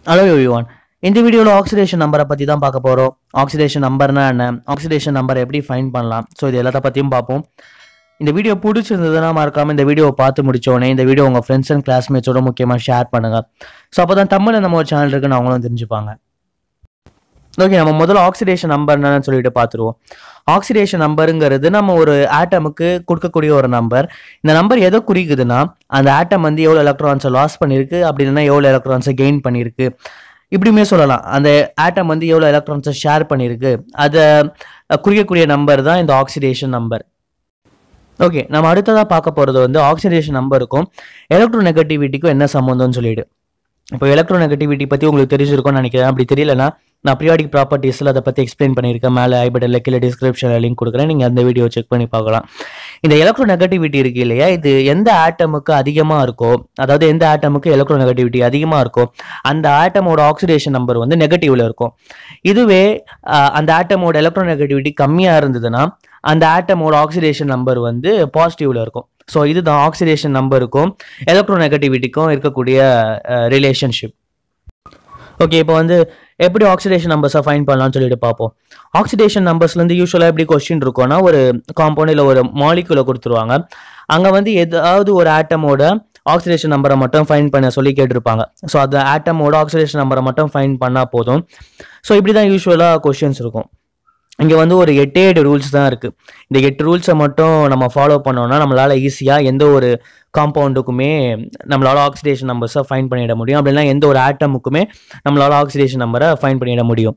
hello everyone இந்த வீடியோவில் oxidation நம்பரை பற்றி தான் பார்க்க போகிறோம் ஆக்சிடேஷன் நம்பர்னா என்ன ஆக்சிடேஷன் நம்பரை எப்படி ஃபைன் பண்ணலாம் ஸோ இது எல்லாத்த பற்றியும் பார்ப்போம் இந்த வீடியோ பிடிச்சிருந்ததுன்னா மறக்காம இந்த வீடியோவை பார்த்து முடிச்சோடனே இந்த வீடியோ உங்கள் ஃப்ரெண்ட்ஸ் அண்ட் கிளாஸ்மேட்ஸோட முக்கியமாக ஷேர் பண்ணுங்க ஸோ அப்போ தான் தமிழில் நம்ம ஒரு சேனல் இருக்குன்னு அவங்களும் தெரிஞ்சுப்பாங்க ஓகே நம்ம முதல்ல ஆக்சிடேஷன் நம்பர் என்னன்னு சொல்லிட்டு பார்த்துருவோம் ஆக்சிடேஷன் நம்பருங்கிறது நம்ம ஒரு ஆட்டமுக்கு கொடுக்கக்கூடிய ஒரு நம்பர் இந்த நம்பர் எதை குறிக்குதுன்னா அந்த ஆட்டம் வந்து எவ்வளோ எலக்ட்ரான்ஸை லாஸ் பண்ணியிருக்கு அப்படி இல்லைன்னா எவ்வளோ எலக்ட்ரான்ஸை கெயின் பண்ணியிருக்கு இப்படியுமே சொல்லலாம் அந்த ஆட்டம் வந்து எவ்வளோ எலக்ட்ரான்ஸை ஷேர் பண்ணியிருக்கு அதை அஹ், குறிக்கக்கூடிய நம்பர் தான் இந்த ஆக்சிடேஷன் நம்பர் ஓகே நம்ம அடுத்ததாக பார்க்க போகிறது வந்து ஆக்சிடேஷன் நம்பருக்கும் எலக்ட்ரோ நெகட்டிவிட்டிக்கும் என்ன சம்மந்தம்னு சொல்லிட்டு இப்போ எலக்ட்ரோ நெகட்டிவிட்டி பற்றி உங்களுக்கு தெரிஞ்சிருக்கும்னு நினைக்கிறேன் அப்படி தெரியலனா நான் ப்ரியாடிக் ப்ராப்பர்ட்டிஸில் அதை பற்றி எக்ஸ்பிளைன் பண்ணியிருக்கேன் மேலே ஐபட்டில் கீழே டிஸ்கிரிப்ஷனில் லிங்க் கொடுக்குறேன் நீங்கள் அந்த வீடியோ செக் பண்ணி பார்க்கலாம் இந்த எலக்ட்ரோ நெகட்டிவிட்டி இருக்கு இல்லையா இது எந்த ஆட்டமுக்கு அதிகமாக இருக்கோ அதாவது எந்த ஆட்டமுக்கு எலக்ட்ரோ நெகட்டிவிட்டி அதிகமாக இருக்கோ அந்த ஆட்டமோட ஆக்சிடேஷன் நம்பர் வந்து நெகட்டிவ்ல இருக்கும் இதுவே ஆஹ், அந்த ஆட்டமோட எலக்ட்ரோ நெகட்டிவிட்டி கம்மியாக இருந்ததுன்னா அந்த ஆட்டமோட ஆக்சிடேஷன் நம்பர் வந்து பாசிட்டிவ்ல இருக்கும் ஸோ இதுதான் ஆக்சிடேஷன் நம்பருக்கும் எலக்ட்ரோ நெகட்டிவிட்டிக்கும் இருக்கக்கூடிய ரிலேஷன்ஷிப் ஓகே இப்போ வந்து எப்படி ஆக்சிடேஷன் நம்பர்ஸை ஃபைன் பண்ணலாம்னு சொல்லிட்டு பார்ப்போம் ஆக்சிடேஷன் நம்பர்ஸ்லேருந்து யூஸ்வலாக எப்படி கொஸ்டின் இருக்கும்னா ஒரு காம்பவுண்ட் இல்லை ஒரு மாலிகுலை கொடுத்துருவாங்க அங்கே வந்து ஏதாவது ஒரு ஆட்டமோட ஆக்சிடேஷன் நம்பரை மட்டும் ஃபைன் பண்ண சொல்லி கேட்டிருப்பாங்க ஸோ அந்த ஆட்டமோட ஆக்சிடேஷன் நம்பரை மட்டும் ஃபைன் பண்ணால் போதும் ஸோ இப்படி தான் யூஸ்வலாக கொஸ்டின்ஸ் இருக்கும் இங்கே வந்து ஒரு எட்டே எட்டு ரூல்ஸ் தான் இருக்குது இந்த எட்டு ரூல்ஸை மட்டும் நம்ம ஃபாலோ பண்ணோம்னா நம்மளால் ஈஸியாக எந்த ஒரு காம்பவுண்டுக்குமே நம்மளால ஆக்சிடேஷன் நம்பர்ஸை ஃபைன் பண்ணிட முடியும் அப்படின்னா எந்த ஒரு ஆட்டமுக்குமே நம்மளால ஆக்சிடேஷன் நம்பரை ஃபைன் பண்ணிட முடியும்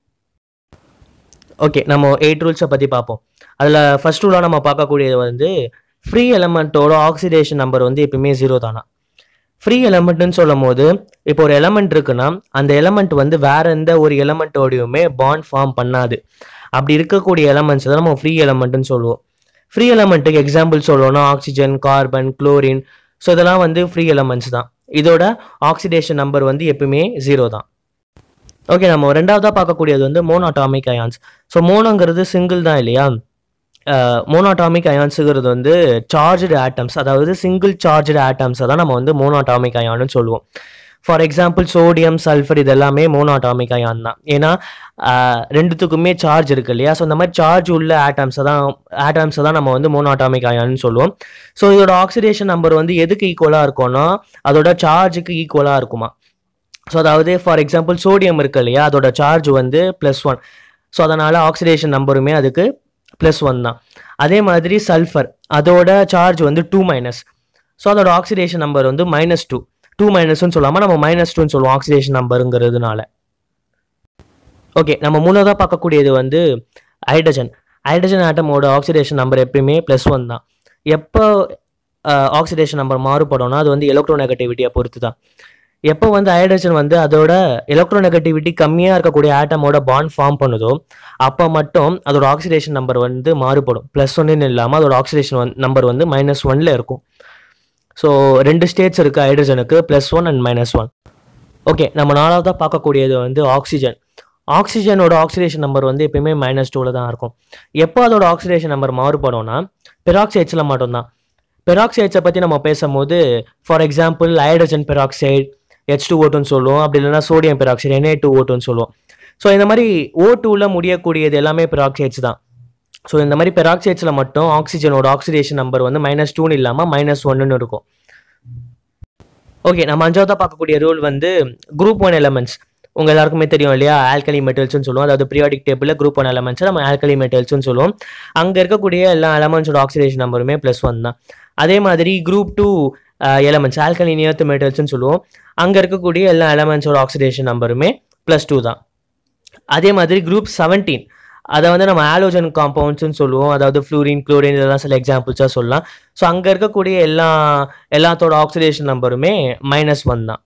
ஓகே நம்ம எயிட் ரூல்ஸை பற்றி பார்ப்போம் அதில் ஃபர்ஸ்ட் ரூலாக நம்ம பார்க்கக்கூடியது வந்து ஃப்ரீ எலமெண்ட்டோட ஆக்சிடேஷன் நம்பர் வந்து எப்பயுமே ஜீரோ தானா ஃப்ரீ எலமெண்ட்னு சொல்லும் போது இப்போ ஒரு எலமெண்ட் இருக்குன்னா அந்த எலமெண்ட் வந்து வேற எந்த ஒரு எலமெண்ட்டோடையுமே பாண்ட் ஃபார்ம் பண்ணாது அப்படி இருக்கக்கூடிய எலமெண்ட்ஸ் தான் நம்ம ஃப்ரீ எலமெண்ட்னு சொல்லுவோம் ஃப்ரீ எலமெண்ட்டுக்கு எக்ஸாம்பிள் சொல்லணும்னா ஆக்சிஜன் கார்பன் குளோரின் ஸோ இதெல்லாம் வந்து ஃப்ரீ எலமெண்ட்ஸ் தான் இதோட ஆக்சிடேஷன் நம்பர் வந்து எப்பவுமே ஜீரோ தான் ஓகே நம்ம ரெண்டாவதாக பார்க்கக்கூடியது வந்து மோனோடாமிக் அயான்ஸ் ஸோ மோனோங்கிறது சிங்கிள் தான் இல்லையா மோனோடாமிக் அயான்ஸுங்கிறது வந்து சார்ஜ்டு ஆட்டம்ஸ் அதாவது சிங்கிள் சார்ஜ்டு ஆட்டம்ஸை தான் நம்ம வந்து மோனோடாமிக் அயான்னு சொல்லுவோம் ஃபார் எக்ஸாம்பிள் சோடியம் சல்ஃபர் இது எல்லாமே மோனோடாமிக் அயான் தான் ஏன்னா ஆஹ், ரெண்டுத்துக்குமே சார்ஜ் இருக்கு இல்லையா ஸோ இந்த மாதிரி சார்ஜ் உள்ள ஆட்டம்ஸை தான் ஆட்டம்ஸை தான் நம்ம வந்து மோனோடாமிக் அயான்னு சொல்லுவோம் ஸோ இதோட ஆக்சிடேஷன் நம்பர் வந்து எதுக்கு ஈக்குவலாக இருக்கும்னா அதோட சார்ஜுக்கு ஈக்குவலாக இருக்குமா ஸோ அதாவது ஃபார் எக்ஸாம்பிள் சோடியம் இருக்கு இல்லையா அதோட சார்ஜ் வந்து ப்ளஸ் ஒன் ஸோ அதனால் ஆக்சிடேஷன் நம்பருமே அதுக்கு ப்ளஸ் ஒன் தான் அதே மாதிரி சல்ஃபர் அதோட சார்ஜ் வந்து டூ மைனஸ் ஸோ அதோட ஆக்சிடேஷன் நம்பர் வந்து மைனஸ் டூ டூ மைனஸ்னு சொல்லாமல் நம்ம மைனஸ் டூன்னு சொல்லுவோம் ஆக்சிடேஷன் நம்பருங்கிறதுனால ஓகே நம்ம மூணாவதாக பார்க்கக்கூடியது வந்து ஹைட்ரஜன் ஹைட்ரஜன் ஆட்டமோட ஆக்சிடேஷன் நம்பர் எப்பயுமே ப்ளஸ் ஒன் தான் எப்போ ஆக்சிடேஷன் நம்பர் மாறுபடும்னா அது வந்து எலக்ட்ரோ நெகட்டிவிட்டியை பொறுத்து தான் எப்போ வந்து ஹைட்ரஜன் வந்து அதோட எலக்ட்ரோ நெகட்டிவிட்டி கம்மியாக இருக்கக்கூடிய ஆட்டமோட பாண்ட் ஃபார்ம் பண்ணுதோ அப்போ மட்டும் அதோட ஆக்சிடேஷன் நம்பர் வந்து மாறுபடும் ப்ளஸ் ஒன்னு இல்லாமல் அதோட ஆக்சிடேஷன் நம்பர் வந்து மைனஸ் ஒன்ல இருக்கும் ஸோ ரெண்டு ஸ்டேட்ஸ் இருக்குது ஹைட்ரஜனுக்கு plus one and minus one okay நம்ம நாலாவதாக பார்க்கக்கூடியது வந்து ஆக்சிஜன் ஆக்சிஜனோட ஆக்சிடேஷன் நம்பர் வந்து எப்பயுமே மைனஸ் டூவில் தான் இருக்கும் எப்போ அதோட ஆக்சிடேஷன் நம்பர் மாறுபடும்னா பெராக்சைட்ஸில் மட்டும்தான் பெராக்சைட்ஸை பற்றி நம்ம பேசும்போது for example hydrogen peroxide H two ஓட்டுன்னு சொல்லுவோம் அப்படி இல்லைன்னா சோடியம் பெராக்சைடு என்ஏ டூ ஓட்டுன்னு சொல்லுவோம் ஸோ இந்த மாதிரி ஓ டூவில் முடியக்கூடியது எல்லாமே பெராக்சைட்ஸ் தான் ஸோ இந்த மாதிரி பெராக்சைட்ஸில் மட்டும் ஆக்சிஜனோட ஆக்சிடேஷன் நம்பர் வந்து மைனஸ் டூன்னு இல்லாமல் மைனஸ் ஒன்னுன்னு இருக்கும் ஓகே நம்ம அஞ்சாவதாக பார்க்கக்கூடிய ரூல் வந்து குரூப் ஒன் எலமெண்ட்ஸ் உங்க எல்லாருக்குமே தெரியும் இல்லையா ஆல்கலி மெட்டல்ஸ்னு சொல்லுவோம் அதாவது பீரியாடிக் டேபிளில் குரூப் ஒன் எலமெண்ட்ஸ் நம்ம ஆல்கலி மெட்டல்ஸ்னு சொல்லுவோம் அங்கே இருக்கக்கூடிய எல்லா எலமெண்ட்ஸோட ஆக்சிடேஷன் நம்பருமே ப்ளஸ் ஒன் தான் அதே மாதிரி குரூப் டூ எலமெண்ட்ஸ் ஆல்கலி நியர்த் மெட்டல்ஸ்னு சொல்லுவோம் அங்கே இருக்கக்கூடிய எல்லா எலமெண்ட்ஸோட ஆக்சிடேஷன் நம்பருமே ப்ளஸ் டூ தான் அதே மாதிரி குரூப் செவன்டீன் அதை வந்து நம்ம ஆலோஜன் காம்பவுண்ட்ஸ்னு சொல்லுவோம் அதாவது ஃப்ளூரின் குளோரின் இதெல்லாம் சில எக்ஸாம்பிள்ஸாக சொல்லலாம் ஸோ அங்கே இருக்கக்கூடிய எல்லா எல்லாத்தோட ஆக்சிடேஷன் நம்பருமே மைனஸ் ஒன் தான்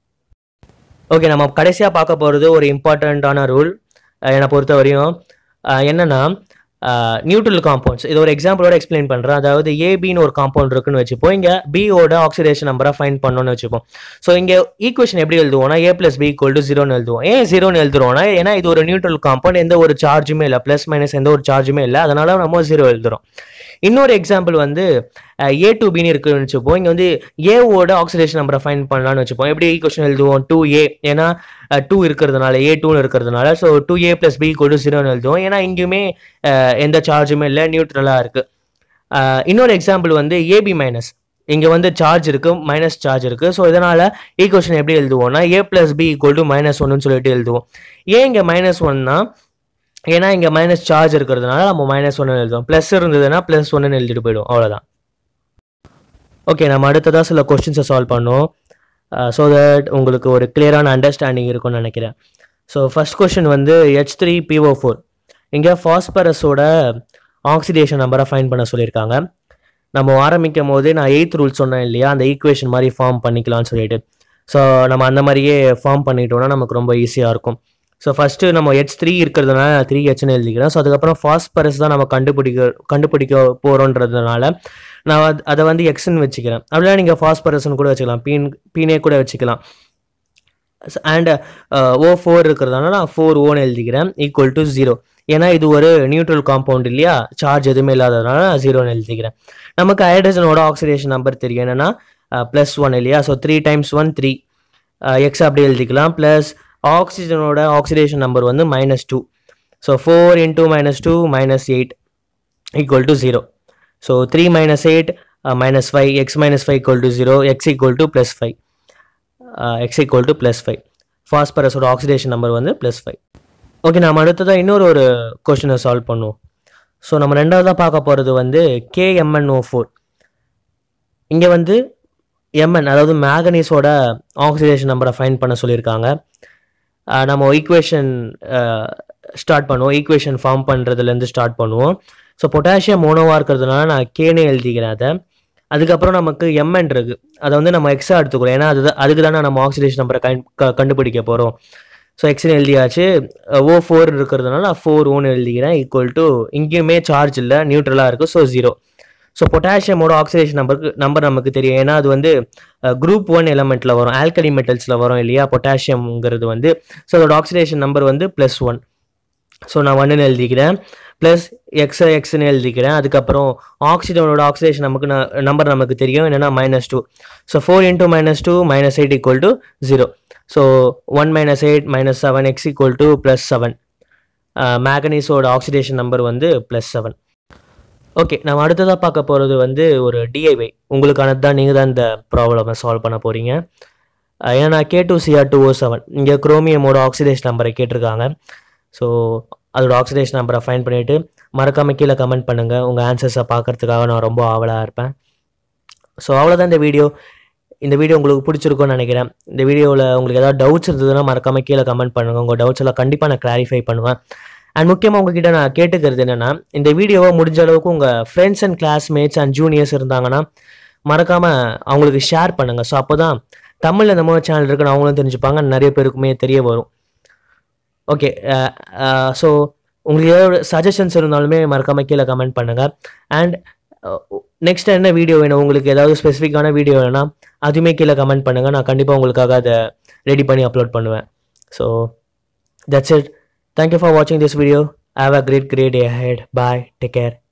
ஓகே நம்ம கடைசியாக பார்க்க போகிறது ஒரு இம்பார்ட்டண்ட்டான ரூல் என்னை பொறுத்த வரையும் அஹ், என்னன்னா நியூட்ரல் காம்பவுண்ட்ஸ் இது ஒரு எக்ஸாம்பிளோட எக்ஸ்பிளைன் பண்ணுறேன் அதாவது ஏபின்னு ஒரு காம்பவுண்ட் இருக்குன்னு வச்சுப்போம் இங்கே பியோட ஆக்சிடேஷன் நம்பரை ஃபைன் பண்ணணும்னு வச்சுப்போம் ஸோ இங்கே ஈக்குவேஷன் எப்படி எழுதுவோம்னா A plus B equal to ஜீரோன்னு எழுதுவோம் ஏன் ஜீரோன்னு எழுதுறோம்னா ஏன்னா இது ஒரு நியூட்ரல் காம்பவுண்ட் எந்த ஒரு சார்ஜுமே இல்லை ப்ளஸ் மைனஸ் எந்த ஒரு சார்ஜுமே இல்லை அதனால நம்ம ஜீரோ எழுதுறோம் இன்னொரு எக்ஸாம்பிள் வந்து ஏ டு பின்னு இருக்குன்னு வச்சுப்போம் இங்கே வந்து ஏவோட ஆக்சிடேஷன் நம்பரை ஃபைன் பண்ணலாம்னு வச்சுப்போம் எப்படி ஈக்குவேஷன் எழுதுவோம் டூ ஏ ஏன்னா டூ இருக்கிறதுனால ஏ டூன்னு இருக்கிறதுனால so two A plus B கொடு ஜீரோன்னு எழுதுவோம் ஏன்னா இங்கேயுமே அஹ், எந்த சார்ஜுமே இல்லை நியூட்ரலாக இருக்குது இன்னொரு எக்ஸாம்பிள் வந்து ஏபி மைனஸ் இங்கே வந்து சார்ஜ் இருக்கு மைனஸ் சார்ஜ் இருக்கு ஸோ இதனால ஈக்குவேஷன் எப்படி எழுதுவோம்னா A plus B equal to minus ஒன்னு சொல்லிட்டு எழுதுவோம் ஏன் இங்கே மைனஸ் ஒன்னா ஏன்னா இங்கே மைனஸ் சார்ஜ் இருக்கிறதுனால நம்ம மைனஸ் ஒன்னு எழுதுவோம் ப்ளஸ் இருந்ததுன்னா ப்ளஸ் ஒன்னு எழுதிட்டு போயிடும் அவ்வளோதான் ஓகே நம்ம அடுத்ததாக சில கொஸ்டின்ஸை சால்வ் பண்ணோம் ஸோ தட் உங்களுக்கு ஒரு கிளியரான அண்டர்ஸ்டாண்டிங் இருக்கும்னு நினைக்கிறேன் ஸோ ஃபர்ஸ்ட் கொஸ்டின் வந்து ஹெச் த்ரீ பிஓ ஃபோர் இங்கே ஃபாஸ்பரஸோட ஆக்சிடேஷன் நம்பரை ஃபைன் பண்ண சொல்லியிருக்காங்க நம்ம ஆரம்பிக்கும் போது நான் எயித் ரூல் சொன்னேன் இல்லையா அந்த ஈக்குவேஷன் மாதிரி ஃபார்ம் பண்ணிக்கலாம்னு சொல்லிட்டு ஸோ நம்ம அந்த மாதிரியே ஃபார்ம் பண்ணிட்டோம்னா நமக்கு ரொம்ப ஈஸியாக இருக்கும் ஸோ ஃபஸ்ட்டு நம்ம ஹெச் த்ரீ இருக்கிறதுனால த்ரீ ஹெச்னு எழுதிக்கிறேன் ஸோ அதுக்கப்புறம் ஃபாஸ்பரஸ் தான் நம்ம கண்டுபிடிக்க கண்டுபிடிக்க போகிறோன்றதுனால நான் அது- அதை வந்து எக்ஸ்ன்னு வச்சுக்கிறேன் அப்படின்னா நீங்கள் ஃபாஸ்பரஸ்னு கூட வச்சுக்கலாம் பீன் பீனே கூட வச்சுக்கலாம் அண்ட் ஓ ஃபோர் இருக்கிறதுனால நான் ஃபோர் ஓன்னு எழுதிக்கிறேன் ஈக்குவல் டு ஜீரோ ஏன்னா இது ஒரு நியூட்ரல் காம்பவுண்ட் இல்லையா சார்ஜ் எதுவுமே இல்லாததுனால நான் ஜீரோன்னு எழுதிக்கிறேன் நமக்கு ஹைட்ரஜனோட ஆக்சிடேஷன் நம்பர் தெரியும் என்னன்னா ப்ளஸ் ஒன் இல்லையா so three times one three X அப்படி எழுதிக்கலாம் ப்ளஸ் ஆக்சிஜனோட ஆக்சிடேஷன் நம்பர் வந்து minus two so four into minus two minus eight equal to zero so three minus eight minus five X minus five equal to zero X equal to plus five X equal to plus five ஃபாஸ்பரஸோட oxidation number வந்து plus five okay நம்ம அடுத்ததாக இன்னொரு ஒரு கொஷினை solve பண்ணுவோம் so நம்ம ரெண்டாவதாக பார்க்க போகிறது வந்து கேஎம்என்ஓ ஃபோர் இங்கே வந்து எம்என் அதாவது மேகனீஸோட ஆக்சிடேஷன் நம்பரை ஃபைன் பண்ண சொல்லியிருக்காங்க ஆஹ் நம்ம ஈக்குவேஷன் ஸ்டார்ட் பண்ணுவோம் ஈக்குவேஷன் ஃபார்ம் பண்ணுறதுலேருந்து ஸ்டார்ட் பண்ணுவோம் ஸோ பொட்டாசியம் மோனோவாக இருக்கிறதுனால நான் கேனே எழுதிக்கிறேன் அதை அதுக்கப்புறம் நமக்கு எம்என் இருக்கு அதை வந்து நம்ம எக்ஸா எடுத்துக்கிறோம் ஏன்னா அது அதுக்கு தானே நம்ம ஆக்சிடேஷன் நம்பரை கண் க- கண்டுபிடிக்க போகிறோம் ஸோ எக்ஸ்னு எழுதியாச்சு ஓ ஃபோர் இருக்கிறதுனால நான் ஃபோர் ஓன்னு எழுதிக்கிறேன் ஈக்குவல் டு இங்கேயுமே சார்ஜ் இல்லை நியூட்ரலாக இருக்குது ஸோ ஜீரோ ஸோ பொட்டாசியமோட ஆக்சிடேஷன் நம்பருக்கு நம்பர் நமக்கு தெரியும் ஏன்னா அது வந்து குரூப் ஒன் எலமெண்ட்ல வரும் ஆல்கலி மெட்டல்ஸில் வரும் இல்லையா பொட்டாசியம்ங்கிறது வந்து ஸோ அதோட ஆக்சிடேஷன் நம்பர் வந்து ப்ளஸ் ஒன் ஸோ நான் ஒன்றுன்னு எழுதிக்கிறேன் ப்ளஸ் எக்ஸ் எக்ஸ்னு எழுதிக்கிறேன் அதுக்கப்புறம் ஆக்சிஜனோட ஆக்சிடேஷன் நமக்கு நம்பர் நமக்கு தெரியும் என்னன்னா minus two so four into minus two minus eight equal to zero so one minus eight minus seven X equal to plus seven மேகனீஸோட ஆக்சிடேஷன் நம்பர் வந்து ப்ளஸ் செவன் ஓகே நம்ம அடுத்ததாக பார்க்க போகிறது வந்து ஒரு டிஐவை உங்களுக்கானது தான் நீங்கள் தான் இந்த ப்ராப்ளமை சால்வ் பண்ண போகிறீங்க ஏன்னா K two C R two O seven இங்கே குரோமியமோட ஆக்சிடேஷன் நம்பரை கேட்டிருக்காங்க ஸோ அதோட ஆக்சிடேஷன் நம்பரை ஃபைன் பண்ணிவிட்டு மறக்காமல் கீழே கமெண்ட் பண்ணுங்கள் உங்கள் ஆன்சர்ஸை பார்க்கறதுக்காக நான் ரொம்ப ஆவலாக இருப்பேன் ஸோ அவ்வளோதான் இந்த வீடியோ இந்த வீடியோ உங்களுக்கு பிடிச்சிருக்கும்னு நினைக்கிறேன் இந்த வீடியோவில் உங்களுக்கு ஏதாவது டவுட்ஸ் இருந்ததுன்னா மறக்காமல் கீழே கமெண்ட் பண்ணுங்கள் உங்கள் டவுட்ஸ் எல்லாம் கண்டிப்பாக நான் கிளாரிஃபை பண்ணுவேன் அண்ட் முக்கியமாக உங்ககிட்ட நான் கேட்டுக்கிறது என்னென்னா இந்த வீடியோவை முடிஞ்ச அளவுக்கு உங்கள் friends and classmates and juniors இருந்தாங்கன்னா மறக்காமல் அவங்களுக்கு ஷேர் பண்ணுங்கள் ஸோ அப்போ தான் தமிழில் இந்த மாதிரி சேனல் இருக்குன்னு அவங்களும் தெரிஞ்சுப்பாங்க நிறைய பேருக்குமே தெரிய வரும் ஓகே ஸோ உங்களுக்கு ஏதாவது சஜஷன்ஸ் இருந்தாலுமே மறக்காமல் கீழே கமெண்ட் பண்ணுங்கள் அண்ட் நெக்ஸ்ட் என்ன வீடியோ வேணும் உங்களுக்கு ஏதாவது ஸ்பெசிஃபிக்கான வீடியோ வேணும்னா அதுவுமே கீழே கமெண்ட் பண்ணுங்கள் நான் கண்டிப்பாக உங்களுக்காக அதை ரெடி பண்ணி அப்லோட் பண்ணுவேன் so that's it thank you for வாட்சிங் this video have a great great day ஹெட் பாய் டேக் கேர்